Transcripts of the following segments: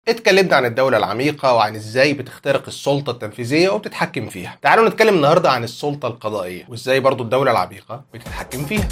اتكلمنا عن الدولة العميقة وعن ازاي بتخترق السلطة التنفيذية وبتتحكم فيها تعالوا نتكلم النهاردة عن السلطة القضائية وازاي برضو الدولة العميقة بتتحكم فيها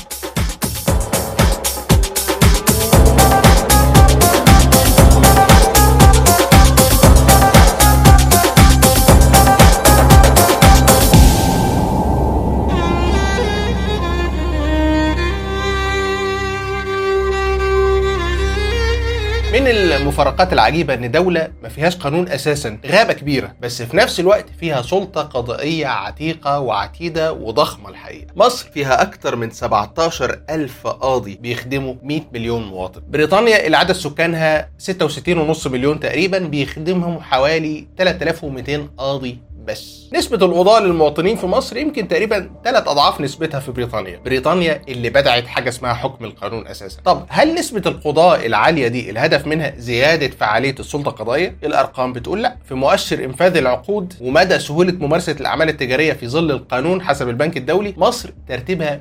من المفارقات العجيبة إن دولة ما فيهاش قانون أساسا غابة كبيرة بس في نفس الوقت فيها سلطة قضائية عتيقة وعتيدة وضخمة الحقيقة مصر فيها أكثر من 17 ألف قاضي بيخدموا 100 مليون مواطن بريطانيا اللي عدد سكانها 66.5 مليون تقريبا بيخدمهم حوالي 3200 قاضي بس نسبة القضاة للمواطنين في مصر يمكن تقريبا ثلاث أضعاف نسبتها في بريطانيا بريطانيا اللي بدعت حاجة اسمها حكم القانون أساسا طب هل نسبة القضاة العالية دي الهدف منها زيادة فعالية السلطة القضائية الأرقام بتقول لا في مؤشر إنفاذ العقود ومدى سهولة ممارسة الأعمال التجارية في ظل القانون حسب البنك الدولي مصر ترتيبها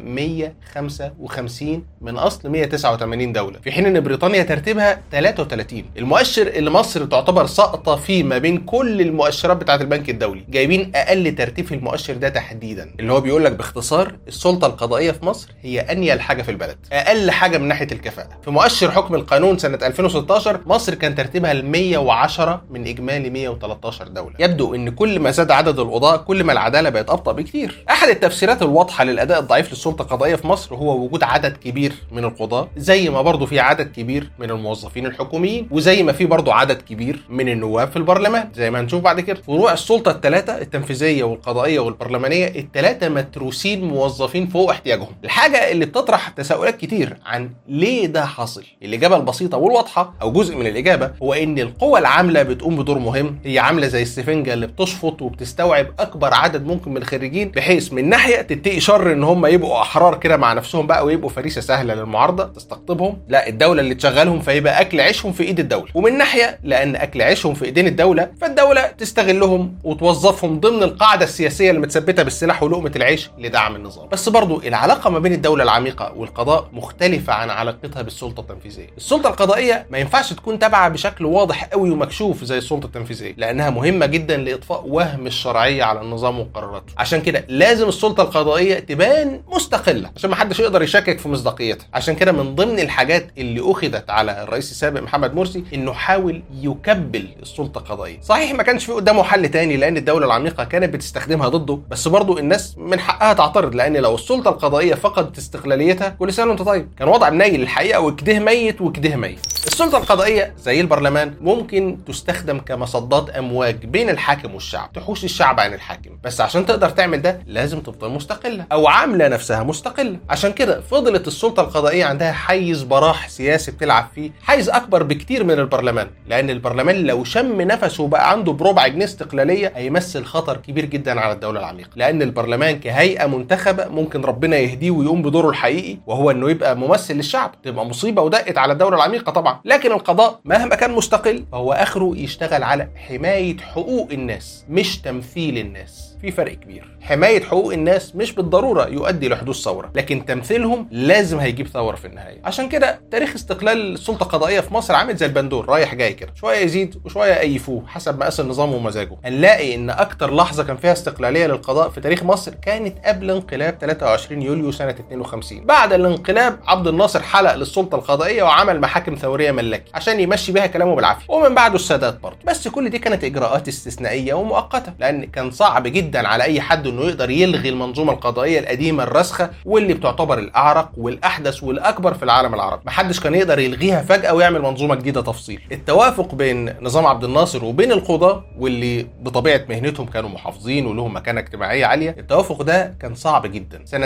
155 من أصل 189 دولة في حين أن بريطانيا ترتيبها 33 المؤشر اللي مصر تعتبر ساقطة فيه ما بين كل المؤشرات بتاعة البنك الدولي جايبين اقل ترتيب في المؤشر ده تحديدا اللي هو بيقول لك باختصار السلطه القضائيه في مصر هي انيل حاجه في البلد اقل حاجه من ناحيه الكفاءه في مؤشر حكم القانون سنه 2016 مصر كان ترتيبها ال 110 من اجمالي 113 دوله يبدو ان كل ما زاد عدد القضاه كل ما العداله بقت ابطا بكتير احد التفسيرات الواضحه للاداء الضعيف للسلطه القضائيه في مصر هو وجود عدد كبير من القضاه زي ما برضه في عدد كبير من الموظفين الحكوميين وزي ما في برضه عدد كبير من النواب في البرلمان زي ما هنشوف بعد كده فروع السلطه الثلاثه التنفيذيه والقضائيه والبرلمانيه الثلاثه متروسين موظفين فوق احتياجهم الحاجه اللي بتطرح تساؤلات كتير عن ليه ده حاصل الاجابه البسيطه والواضحه او جزء من الاجابه هو ان القوى العامله بتقوم بدور مهم هي عامله زي السفنجه اللي بتشفط وبتستوعب اكبر عدد ممكن من الخريجين بحيث من ناحيه تتقي شر ان هم يبقوا احرار كده مع نفسهم بقى ويبقوا فريسه سهله للمعارضه تستقطبهم لا الدوله اللي تشغلهم فيبقى اكل عيشهم في ايد الدوله ومن ناحيه لان اكل عيشهم في ايدين الدوله فالدوله تستغلهم وتوظفهم ضمن القاعده السياسيه اللي متثبته بالسلاح ولقمه العيش لدعم النظام بس برضو العلاقه ما بين الدوله العميقه والقضاء مختلفه عن علاقتها بالسلطه التنفيذيه السلطه القضائيه ما ينفعش تكون تابعه بشكل واضح قوي ومكشوف زي السلطه التنفيذيه لانها مهمه جدا لاطفاء وهم الشرعيه على النظام وقراراته عشان كده لازم السلطه القضائيه تبان مستقله عشان ما حدش يقدر يشكك في مصداقيتها عشان كده من ضمن الحاجات اللي اخذت على الرئيس السابق محمد مرسي انه حاول يكبل السلطه القضائيه صحيح ما كانش في قدامه حل تاني لان الدوله العميقه كانت بتستخدمها ضده بس برضو الناس من حقها تعترض لان لو السلطه القضائيه فقدت استقلاليتها كل سنه وانت طيب كان وضع منيل الحقيقه وكده ميت وكده ميت السلطه القضائيه زي البرلمان ممكن تستخدم كمصدات امواج بين الحاكم والشعب تحوش الشعب عن الحاكم بس عشان تقدر تعمل ده لازم تفضل مستقله او عامله نفسها مستقله عشان كده فضلت السلطه القضائيه عندها حيز براح سياسي بتلعب فيه حيز اكبر بكتير من البرلمان لان البرلمان لو شم نفسه وبقى عنده بربع جنيه استقلاليه هيمثل خطر كبير جدا على الدوله العميقه لان البرلمان كهيئه منتخبه ممكن ربنا يهديه ويقوم بدوره الحقيقي وهو انه يبقى ممثل للشعب تبقى مصيبه ودقت على الدوله العميقه طبعا لكن القضاء مهما كان مستقل فهو اخره يشتغل على حمايه حقوق الناس مش تمثيل الناس في فرق كبير حماية حقوق الناس مش بالضرورة يؤدي لحدوث ثورة لكن تمثيلهم لازم هيجيب ثورة في النهاية عشان كده تاريخ استقلال السلطة القضائية في مصر عامل زي البندور رايح جاي كده شوية يزيد وشوية يقيفوه حسب مقاس النظام ومزاجه هنلاقي ان اكتر لحظة كان فيها استقلالية للقضاء في تاريخ مصر كانت قبل انقلاب 23 يوليو سنة 52 بعد الانقلاب عبد الناصر حلق للسلطة القضائية وعمل محاكم ثورية ملكي عشان يمشي بيها كلامه بالعافية ومن بعده السادات برضه بس كل دي كانت اجراءات استثنائية ومؤقتة لان كان صعب جدا على اي حد انه يقدر يلغي المنظومه القضائيه القديمه الراسخه واللي بتعتبر الاعرق والاحدث والاكبر في العالم العربي محدش كان يقدر يلغيها فجاه ويعمل منظومه جديده تفصيل التوافق بين نظام عبد الناصر وبين القضاه واللي بطبيعه مهنتهم كانوا محافظين ولهم مكانه اجتماعيه عاليه التوافق ده كان صعب جدا سنه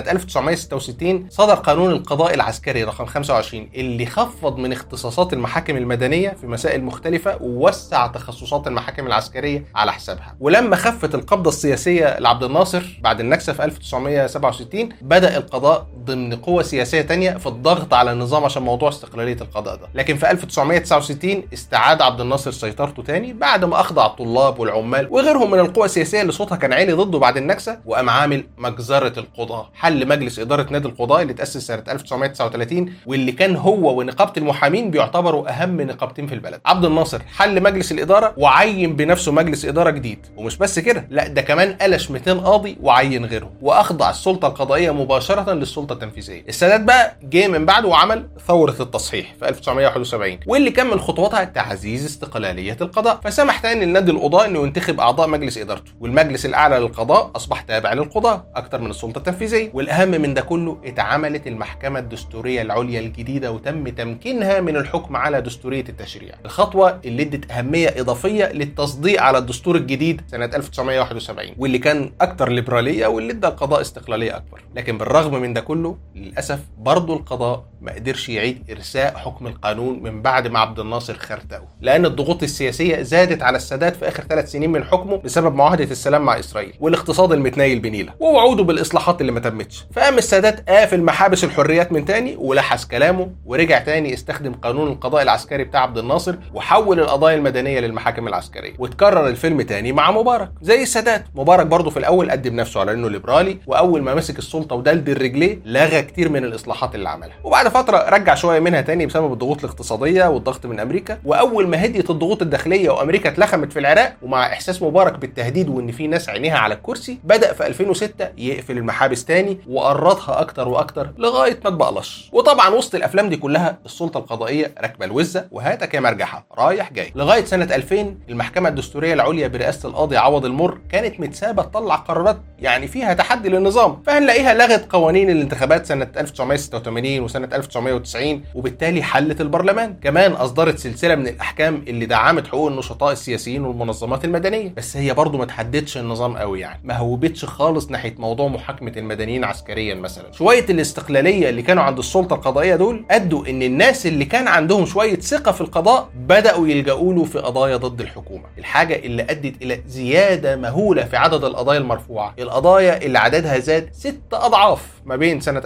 1966 صدر قانون القضاء العسكري رقم 25 اللي خفض من اختصاصات المحاكم المدنيه في مسائل مختلفه ووسع تخصصات المحاكم العسكريه على حسابها ولما خفت القبضه السياسيه التنفيذيه لعبد الناصر بعد النكسه في 1967 بدا القضاء ضمن قوه سياسيه تانية في الضغط على النظام عشان موضوع استقلاليه القضاء ده لكن في 1969 استعاد عبد الناصر سيطرته تاني بعد ما اخضع الطلاب والعمال وغيرهم من القوى السياسيه اللي صوتها كان عالي ضده بعد النكسه وقام عامل مجزره القضاه حل مجلس اداره نادي القضاء اللي تاسس سنه 1939 واللي كان هو ونقابه المحامين بيعتبروا اهم نقابتين في البلد عبد الناصر حل مجلس الاداره وعين بنفسه مجلس اداره جديد ومش بس كده لا ده كمان قلش 200 قاضي وعين غيرهم واخضع السلطه القضائيه مباشره للسلطه التنفيذيه السادات بقى جه من بعده وعمل ثوره التصحيح في 1971 واللي كان من خطواتها تعزيز استقلاليه القضاء فسمح تاني لنادي القضاء انه ينتخب اعضاء مجلس ادارته والمجلس الاعلى للقضاء اصبح تابع للقضاء اكتر من السلطه التنفيذيه والاهم من ده كله اتعملت المحكمه الدستوريه العليا الجديده وتم تمكينها من الحكم على دستوريه التشريع الخطوه اللي ادت اهميه اضافيه للتصديق على الدستور الجديد سنه 1971 واللي كان اكتر ليبراليه واللي ادى القضاء استقلاليه اكبر لكن بالرغم من ده كله للاسف برضه القضاء ما قدرش يعيد ارساء حكم القانون من بعد ما عبد الناصر خرتقه لان الضغوط السياسيه زادت على السادات في اخر ثلاث سنين من حكمه بسبب معاهده السلام مع اسرائيل والاقتصاد المتنايل بنيله ووعوده بالاصلاحات اللي ما تمتش فقام السادات قافل محابس الحريات من تاني ولحس كلامه ورجع تاني استخدم قانون القضاء العسكري بتاع عبد الناصر وحول القضايا المدنيه للمحاكم العسكريه وتكرر الفيلم تاني مع مبارك زي السادات مبارك برضه في الاول قدم نفسه على انه ليبرالي واول ما مسك السلطه ودلدل رجليه لغى كتير من الاصلاحات اللي عملها وبعد فتره رجع شويه منها تاني بسبب الضغوط الاقتصاديه والضغط من امريكا واول ما هديت الضغوط الداخليه وامريكا اتلخمت في العراق ومع احساس مبارك بالتهديد وان في ناس عينيها على الكرسي بدا في 2006 يقفل المحابس تاني وقرضها اكتر واكتر لغايه ما اتبقلش وطبعا وسط الافلام دي كلها السلطه القضائيه راكبه الوزه وهاتك يا مرجحه رايح جاي لغايه سنه 2000 المحكمه الدستوريه العليا برئاسه القاضي عوض المر كانت متسابه تطلع قرارات يعني فيها تحدي للنظام فهنلاقيها لغت قوانين الانتخابات سنه 1986 وسنه 1990 وبالتالي حلت البرلمان كمان اصدرت سلسله من الاحكام اللي دعمت حقوق النشطاء السياسيين والمنظمات المدنيه بس هي برضو ما تحددش النظام قوي يعني ما هوبتش خالص ناحيه موضوع محاكمه المدنيين عسكريا مثلا شويه الاستقلاليه اللي كانوا عند السلطه القضائيه دول ادوا ان الناس اللي كان عندهم شويه ثقه في القضاء بداوا يلجأوا له في قضايا ضد الحكومه الحاجه اللي ادت الى زياده مهوله في عدد القضايا المرفوعه القضايا اللي عددها زاد ست اضعاف ما بين سنه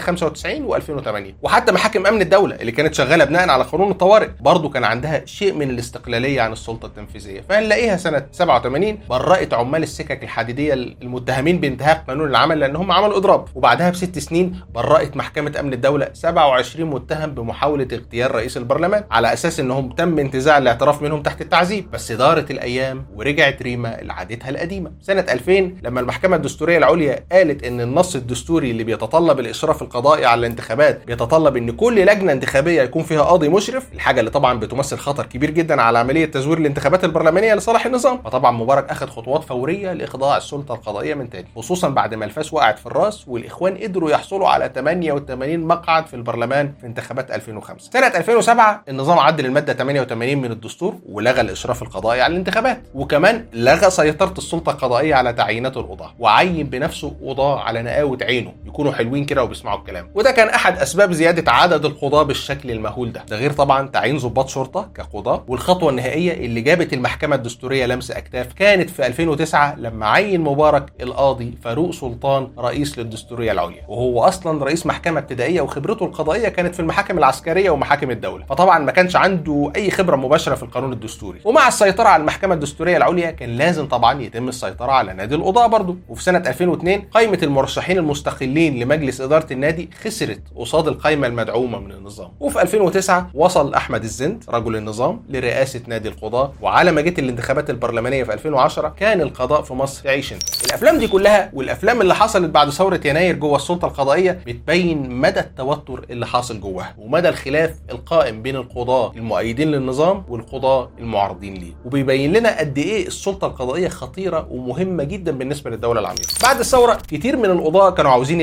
1995 و2008 وحتى محاكم امن الدوله اللي كانت شغاله بناء على قانون الطوارئ برضه كان عندها شيء من الاستقلاليه عن السلطه التنفيذيه فهنلاقيها سنه 87 برأت عمال السكك الحديديه المتهمين بانتهاك قانون العمل لان هم عملوا اضراب وبعدها بست سنين برأت محكمه امن الدوله 27 متهم بمحاوله اغتيال رئيس البرلمان على اساس انهم تم انتزاع الاعتراف منهم تحت التعذيب بس دارت الايام ورجعت ريما لعادتها القديمه سنه 2000 لما المحكمه الدستوريه العليا قالت ان النص الدستوري اللي بيتطلب الاشراف القضائي على الانتخابات بيتطلب ان كل لجنه انتخابيه يكون فيها قاضي مشرف الحاجه اللي طبعا بتمثل خطر كبير جدا على عمليه تزوير الانتخابات البرلمانيه لصالح النظام فطبعا مبارك اخذ خطوات فوريه لاخضاع السلطه القضائيه من تاني خصوصا بعد ما الفاس وقعت في الراس والاخوان قدروا يحصلوا على 88 مقعد في البرلمان في انتخابات 2005 سنه 2007 النظام عدل الماده 88 من الدستور ولغى الاشراف القضائي على الانتخابات وكمان لغى سيطره السلطه القضائيه على تعيينات القضاه وعين بنفسه قضاه على نقاوه عينه يكونوا حلوين كده وبيسمعوا الكلام وده كان احد اسباب زياده عدد القضاه بالشكل المهول ده ده غير طبعا تعيين ضباط شرطه كقضاه والخطوه النهائيه اللي جابت المحكمه الدستوريه لمس اكتاف كانت في 2009 لما عين مبارك القاضي فاروق سلطان رئيس للدستوريه العليا وهو اصلا رئيس محكمه ابتدائيه وخبرته القضائيه كانت في المحاكم العسكريه ومحاكم الدوله فطبعا ما كانش عنده اي خبره مباشره في القانون الدستوري ومع السيطره على المحكمه الدستوريه العليا كان لازم طبعا يتم السيطره على نادي القضاه برضه وفي سنه 2002 قائمه المرشحين المستقلين لمجلس اداره النادي خسرت قصاد القائمه المدعومه من النظام وفي 2009 وصل احمد الزند رجل النظام لرئاسه نادي القضاه وعلى ما جت الانتخابات البرلمانيه في 2010 كان القضاء في مصر يعيش الافلام دي كلها والافلام اللي حصلت بعد ثوره يناير جوه السلطه القضائيه بتبين مدى التوتر اللي حاصل جواها ومدى الخلاف القائم بين القضاه المؤيدين للنظام والقضاه المعارضين ليه وبيبين لنا قد ايه السلطه القضائيه خطيره ومهمه جدا بالنسبه للدوله العميقه بعد الثوره كتير من القضاه كانوا عاوزين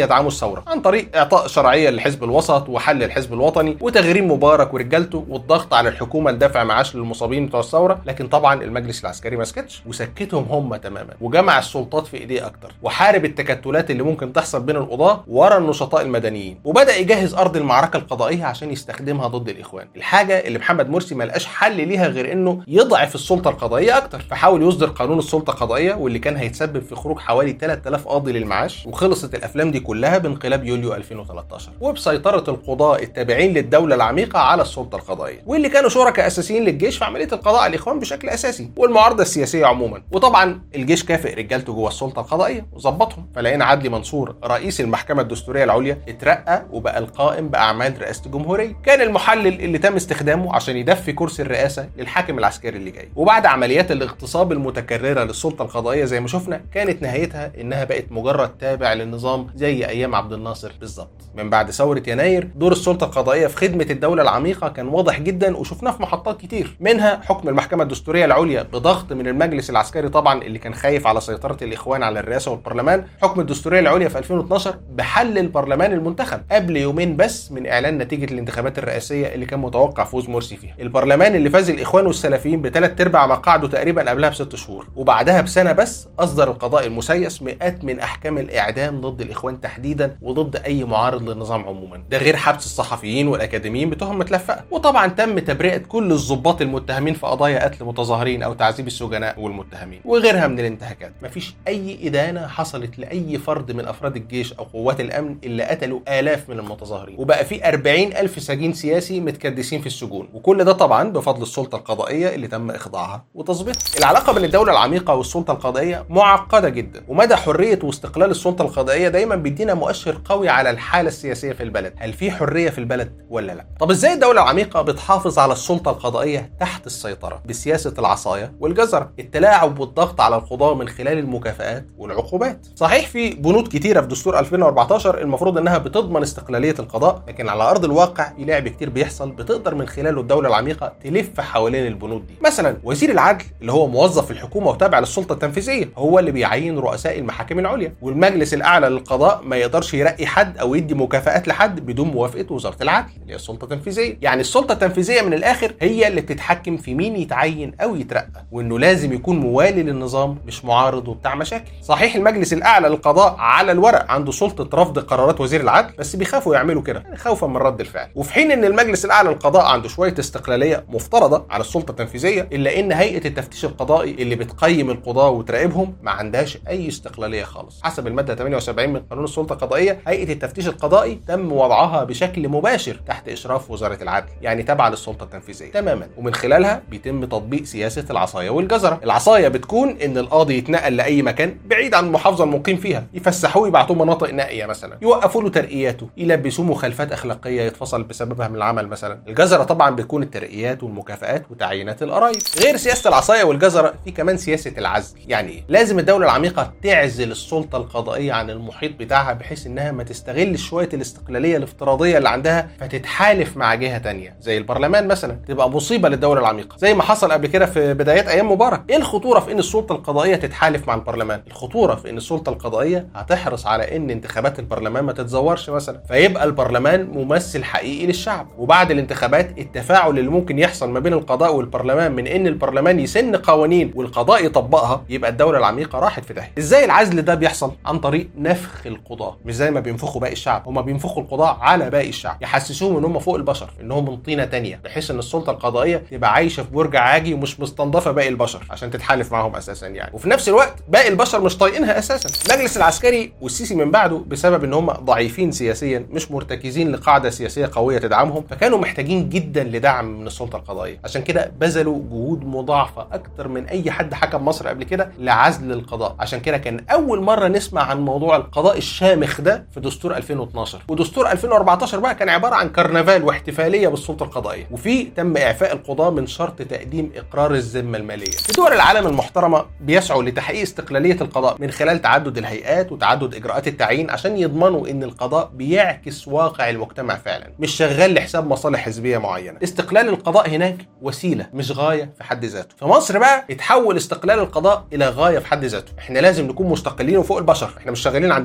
يدعموا الثوره عن طريق اعطاء شرعيه لحزب الوسط وحل الحزب الوطني وتغريم مبارك ورجالته والضغط على الحكومه لدفع معاش للمصابين بتوع الثوره لكن طبعا المجلس العسكري ما سكتش وسكتهم هم تماما وجمع السلطات في ايديه اكتر وحارب التكتلات اللي ممكن تحصل بين القضاه ورا النشطاء المدنيين وبدا يجهز ارض المعركه القضائيه عشان يستخدمها ضد الاخوان الحاجه اللي محمد مرسي ما لقاش حل ليها غير انه يضعف السلطه القضائيه اكتر فحاول يصدر قانون السلطه القضائيه واللي كان هيتسبب في خروج حوالي 3000 قاضي للمعاش وخلصت الافلام دي كلها بانقلاب يوليو 2013 وبسيطره القضاء التابعين للدوله العميقه على السلطه القضائيه واللي كانوا شركاء اساسيين للجيش في عمليه القضاء على الاخوان بشكل اساسي والمعارضه السياسيه عموما وطبعا الجيش كافئ رجالته جوه السلطه القضائيه وظبطهم فلقينا عدلي منصور رئيس المحكمه الدستوريه العليا اترقى وبقى القائم باعمال رئاسه الجمهوريه كان المحلل اللي تم استخدامه عشان يدفي كرسي الرئاسه للحاكم العسكري اللي جاي وبعد عمليات الاغتصاب المتكرره للسلطه القضائيه زي ما شفنا كانت نهايتها انها بقت مجرد تابع للنظام زي ايام عبد الناصر بالظبط من بعد ثوره يناير دور السلطه القضائيه في خدمه الدوله العميقه كان واضح جدا وشفناه في محطات كتير منها حكم المحكمه الدستوريه العليا بضغط من المجلس العسكري طبعا اللي كان خايف على سيطره الاخوان على الرئاسه والبرلمان حكم الدستوريه العليا في 2012 بحل البرلمان المنتخب قبل يومين بس من اعلان نتيجه الانتخابات الرئاسيه اللي كان متوقع فوز مرسي فيها البرلمان اللي فاز الاخوان والسلفيين بثلاث ارباع مقاعده تقريبا قبلها بست شهور وبعدها بسنه بس اصدر القضاء المسيس مئات من احكام الاعدام ضد الاخوان تحديدا وضد اي معارض للنظام عموما ده غير حبس الصحفيين والاكاديميين بتهم متلفقه وطبعا تم تبرئه كل الضباط المتهمين في قضايا قتل متظاهرين او تعذيب السجناء والمتهمين وغيرها من الانتهاكات مفيش اي ادانه حصلت لاي فرد من افراد الجيش او قوات الامن اللي قتلوا الاف من المتظاهرين وبقى في 40 الف سجين سياسي متكدسين في السجون وكل ده طبعا بفضل السلطه القضائيه اللي تم اخضاعها وتظبيطها العلاقه بين الدوله العميقه والسلطه القضائيه معقده جدا ومدى حريه واستقلال السلطه القضائيه دايما بيدينا مؤشر قوي على الحاله السياسيه في البلد هل في حريه في البلد ولا لا طب ازاي الدوله العميقه بتحافظ على السلطه القضائيه تحت السيطره بسياسه العصايه والجزره التلاعب والضغط على القضاه من خلال المكافآت والعقوبات صحيح في بنود كتيره في دستور 2014 المفروض انها بتضمن استقلاليه القضاء لكن على ارض الواقع في لعب كتير بيحصل بتقدر من خلاله الدوله العميقه تلف حوالين البنود دي مثلا وزير العدل اللي هو موظف في الحكومه وتابع للسلطه التنفيذيه هو اللي بيعين رؤساء المحاكم العليا والمجلس الاعلى للقضاء ما يقدرش يرقي حد او يدي مكافآت لحد بدون موافقه وزاره العدل اللي هي السلطه التنفيذيه يعني السلطه التنفيذيه من الاخر هي اللي بتتحكم في مين يتعين او يترقى وانه لازم يكون موالي للنظام مش معارض وبتاع مشاكل صحيح المجلس الاعلى للقضاء على الورق عنده سلطه رفض قرارات وزير العدل بس بيخافوا يعملوا كده يعني خوفا من رد الفعل وفي حين ان المجلس الاعلى للقضاء عنده شويه استقلاليه مفترضه على السلطه التنفيذيه الا ان هيئه التفتيش القضائي اللي بتقيم القضاه وتراقبهم ما عندهاش اي استقلاليه خالص حسب الماده 78 من قانون السلطه القضائيه هيئه التفتيش القضائي تم وضعها بشكل مباشر تحت اشراف وزاره العدل يعني تابعه للسلطه التنفيذيه تماما ومن خلالها بيتم تطبيق سياسه العصايه والجزره العصايه بتكون ان القاضي يتنقل لاي مكان بعيد عن المحافظه المقيم فيها يفسحوه يبعتوه مناطق نائيه مثلا يوقفوا له ترقياته يلبسوه مخالفات اخلاقيه يتفصل بسببها من العمل مثلا الجزره طبعا بتكون الترقيات والمكافآت وتعيينات القرايب غير سياسه العصايه والجزره في كمان سياسه العزل يعني ايه لازم الدوله العميقه تعزل السلطه القضائيه عن المحيط بتاعها بحيث انها ما تستغلش شويه الاستقلاليه الافتراضيه اللي عندها فتتحالف مع جهه تانية زي البرلمان مثلا تبقى مصيبه للدوله العميقه زي ما حصل قبل كده في بدايات ايام مبارك ايه الخطوره في ان السلطه القضائيه تتحالف مع البرلمان الخطوره في ان السلطه القضائيه هتحرص على ان انتخابات البرلمان ما تتزورش مثلا فيبقى البرلمان ممثل حقيقي للشعب وبعد الانتخابات التفاعل اللي ممكن يحصل ما بين القضاء والبرلمان من ان البرلمان يسن قوانين والقضاء يطبقها يبقى الدوله العميقه راحت في داهيه ازاي العزل ده بيحصل عن طريق نفخ القضاه مش زي ما بينفخوا باقي الشعب هم بينفخوا القضاه على باقي الشعب يحسسوهم ان هم فوق البشر انهم من طينه تانية بحيث ان السلطه القضائيه تبقى عايشه في برج عاجي ومش مستنضفه باقي البشر عشان تتحالف معاهم اساسا يعني وفي نفس الوقت باقي البشر مش طايقينها اساسا المجلس العسكري والسيسي من بعده بسبب ان هم ضعيفين سياسيا مش مرتكزين لقاعده سياسيه قويه تدعمهم فكانوا محتاجين جدا لدعم من السلطه القضائيه عشان كده بذلوا جهود مضاعفه اكتر من اي حد حكم مصر قبل كده لعزل القضاء عشان كده كان اول مره نسمع عن موضوع القضاء الشامخ ده في دستور 2012 ودستور 2014 بقى كان عباره عن كرنفال واحتفاليه بالسلطه القضائيه وفي تم اعفاء القضاه من شرط تقديم اقرار الذمه الماليه في دول العالم المحترمه بيسعوا لتحقيق استقلاليه القضاء من خلال تعدد الهيئات وتعدد اجراءات التعيين عشان يضمنوا ان القضاء بيعكس واقع المجتمع فعلا مش شغال لحساب مصالح حزبيه معينه استقلال القضاء هناك وسيله مش غايه في حد ذاته في مصر بقى اتحول استقلال القضاء الى غايه في حد ذاته احنا لازم نكون مستقلين وفوق البشر احنا مش شغالين عند الناس اساسا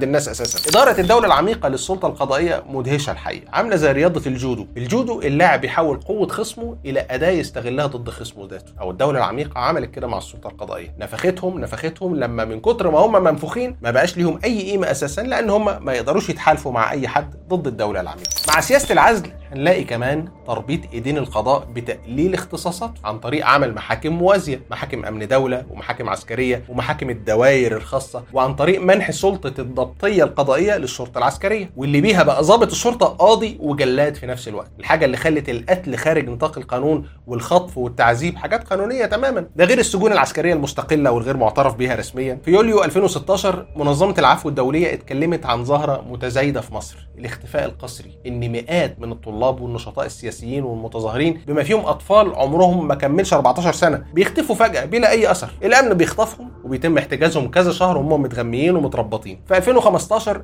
اساسا اداره الدوله العميقه للسلطه القضائيه مدهشه الحقيقه عامله زي رياضه الجودو الجودو اللاعب بيحول قوه خصمه الى اداه يستغلها ضد خصمه ذاته او الدوله العميقه عملت كده مع السلطه القضائيه نفختهم نفختهم لما من كتر ما هم منفوخين ما بقاش ليهم اي قيمه اساسا لان هم ما يقدروش يتحالفوا مع اي حد ضد الدوله العميقه مع سياسه العزل هنلاقي كمان تربيط ايدين القضاء بتقليل اختصاصات عن طريق عمل محاكم موازيه محاكم امن دوله ومحاكم عسكريه ومحاكم الدوائر الخاصه وعن طريق منح سلطه الضبطيه القضائيه للشرطه العسكريه واللي بيها بقى ضابط الشرطه قاضي وجلاد في نفس الوقت الحاجه اللي خلت القتل خارج نطاق القانون والخطف والتعذيب حاجات قانونيه تماما ده غير السجون العسكريه المستقله والغير معترف بها رسميا في يوليو 2016 منظمه العفو الدوليه اتكلمت عن ظاهره متزايده في مصر الاختفاء القسري ان مئات من الطلاب والنشطاء السياسيين والمتظاهرين بما فيهم اطفال عمرهم ما كملش 14 سنه بيختفوا فجاه بلا اي اثر الامن بيخطفهم وبيتم احتجازهم كذا شهر وهم متغميين ومتربطين في 2015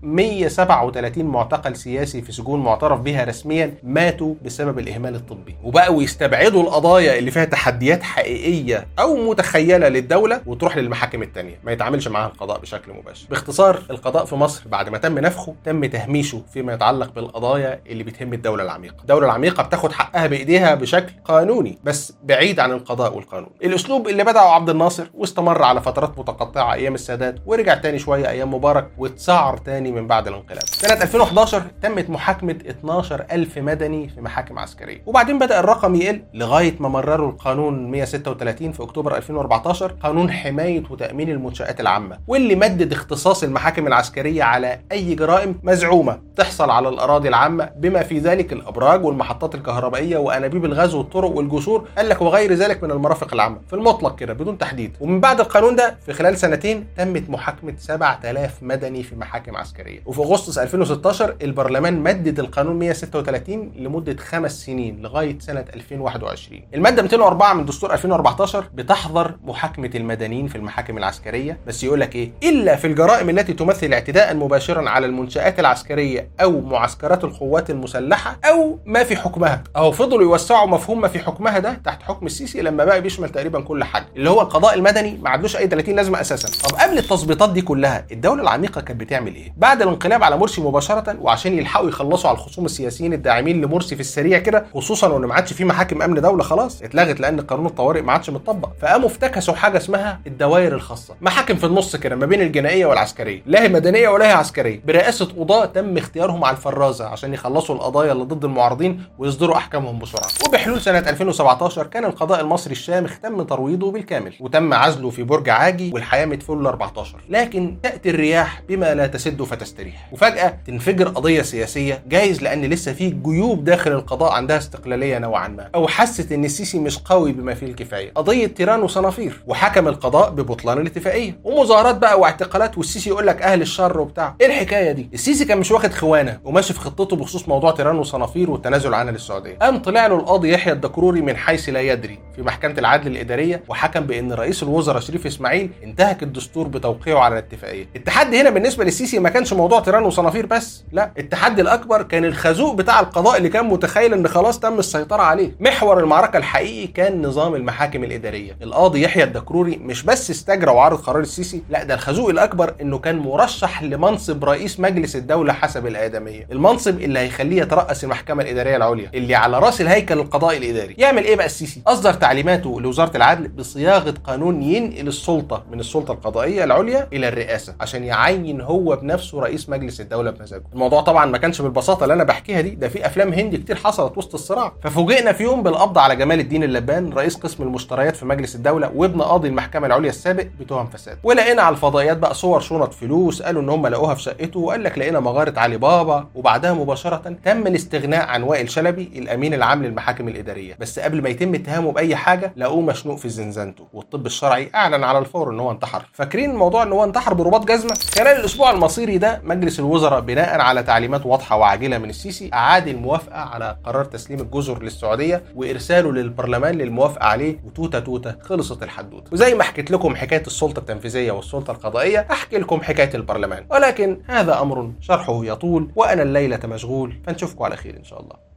137 معتقل سياسي في سجون معترف بها رسميا ماتوا بسبب الاهمال الطبي وبقوا يستبعدوا القضايا اللي فيها تحديات حقيقيه او متخيله للدوله وتروح للمحاكم الثانيه ما يتعاملش معاها القضاء بشكل مباشر باختصار القضاء في مصر بعد ما تم نفخه تم تهميشه فيما يتعلق بالقضايا اللي بتهم الدوله العميقه الدوله العميقه بتاخد حقها بايديها بشكل قانوني بس بعيد عن القضاء والقانون الاسلوب اللي بدأه عبد الناصر واستمر على فترات متقطعه ايام السادات ورجع تاني شويه ايام مبارك واتسعر تاني من بعد الانقلاب سنه 2011 تمت محاكمه 12000 مدني في محاكم عسكريه وبعدين بدأ الرقم يقل لغايه ما مرروا القانون 136 في اكتوبر 2014 قانون حمايه وتامين المنشات العامه واللي مدد اختصاص المحاكم العسكريه على اي جرائم مزعومه تحصل على الاراضي العامه بما في ذلك الابراج والمحطات الكهربائيه وانابيب الغاز والطرق والجسور قال لك وغير ذلك من المرافق العامه في المطلق كده بدون تحديد ومن بعد القانون ده في خلال سنتين تمت محاكمه 7000 مدني في محاكم عسكريه وفي اغسطس 2016 البرلمان مدد القانون 136 لمده خمس سنين لغايه سنه 2021 الماده 204 من دستور 2014 بتحظر محاكمه المدنيين في المحاكم العسكريه بس يقول لك ايه الا في الجرائم التي تمثل اعتداء مباشرا على المنشات العسكريه او معسكرات القوات المسلحه او ما في حكمها اهو فضلوا يوسعوا مفهوم ما في حكمها ده تحت حكم السيسي لما بقى بيشمل تقريبا كل حاجه اللي هو القضاء المدني ما عندوش اي 30 لازمه اساسا طب قبل التظبيطات دي كلها الدوله العميقه كانت بتعمل ايه بعد الانقلاب على مرسي مباشره وعشان يلحقوا يخلصوا على الخصوم السياسيين الداعمين لمرسي في السريع كده خصوصا وان ما عادش في محاكم امن دوله خلاص اتلغت لان قانون الطوارئ ما عادش متطبق فقاموا افتكسوا حاجه اسمها الدوائر الخاصه محاكم في النص كده ما بين الجنائيه والعسكريه لا هي مدنيه ولا هي عسكريه برئاسه قضاه تم اختيارهم على الفرازه عشان يخلصوا القضايا اللي ضد المعارضين ويصدروا احكامهم بسرعه وبحلول سنه 2017 كان القضاء المصري الشامخ تم ترويضه بالكامل وتم عزله في برج عاجي والحياه مدفول 14 لكن تاتي الرياح بما لا تسد فتستريح وفجاه تنفجر قضيه سياسيه جايز لان لسه في جيوب داخل القضاء عندها استقلاليه نوعا ما او حست ان السيسي مش قوي بما فيه الكفايه قضيه تيران وصنافير وحكم القضاء ببطلان الاتفاقيه ومظاهرات بقى واعتقالات والسيسي يقول لك اهل الشر وبتاع ايه الحكايه دي السيسي كان مش واخد خوانه وماشي في خطته بخصوص موضوع تيران وصنافير والتنازل عنها للسعوديه قام طلع له القاضي يحيى الدكروري من حيث لا يدري في محكمه العدل الاداريه وحكم بان رئيس الوزراء شريف اسماعيل انتهك الدستور بتوقيعه على الاتفاقيه التحدي هنا بالنسبه للسيسي ما كانش موضوع تيران وصنافير بس لا التحدي الاكبر كان الخازوق بتاع القضاء اللي كان متخيل ان خلاص تم السيطره عليه محور المعركه الحقيقي كان نظام المحاكم الاداريه القاضي يحيى الدكروري مش بس استجرى وعرض قرار السيسي لا ده الخازوق الاكبر انه كان مرشح لمنصب رئيس مجلس الدوله حسب الادميه المنصب اللي هيخليه يترأس المحكمه الاداريه العليا اللي على راس الهيكل القضائي الاداري يعمل ايه بقى السيسي اصدر تعليماته لوزاره العدل بصياغه قانون ينقل السلطه من السلطه القضائيه العليا الى الرئاسه عشان يعين هو بنفسه رئيس مجلس الدوله بمزاجه الموضوع طبعا ما كانش بالبساطه اللي انا بحكيها دي ده في افلام هندي كتير حصلت وسط الصراع ففوجئنا في يوم بالقبض على جمال الدين اللبان رئيس قسم المشتريات في مجلس الدوله وابن قاضي المحكمه العليا السابق بتهم فساد ولقينا على الفضائيات بقى صور شنط فلوس قالوا ان هم لقوها في شقته وقال لك لقينا مغاره علي بابا وبعدها مباشره تم الاستغناء عن وائل شلبي الامين العام للمحاكم الاداريه بس قبل ما يتم اتهامه باي حاجه لقوه مشنوق في زنزانته والطب الشرعي اعلن على الفور ان هو انتحر فاكرين الموضوع ان هو انتحر برباط جزمه خلال الاسبوع المصيري ده مجلس الوزراء بناء على تعليمات واضحه وعاجله من السيسي اعاد الموافقه على قرار تسليم الجزر للسعوديه وارساله للبرلمان للموافقه عليه وتوته توته خلصت الحدوته وزي ما حكيت لكم حكايه السلطه التنفيذيه والسلطه القضائيه احكي لكم حكايه البرلمان ولكن هذا امر شرحه يطول وانا الليله مشغول فنشوفكم على خير ان شاء الله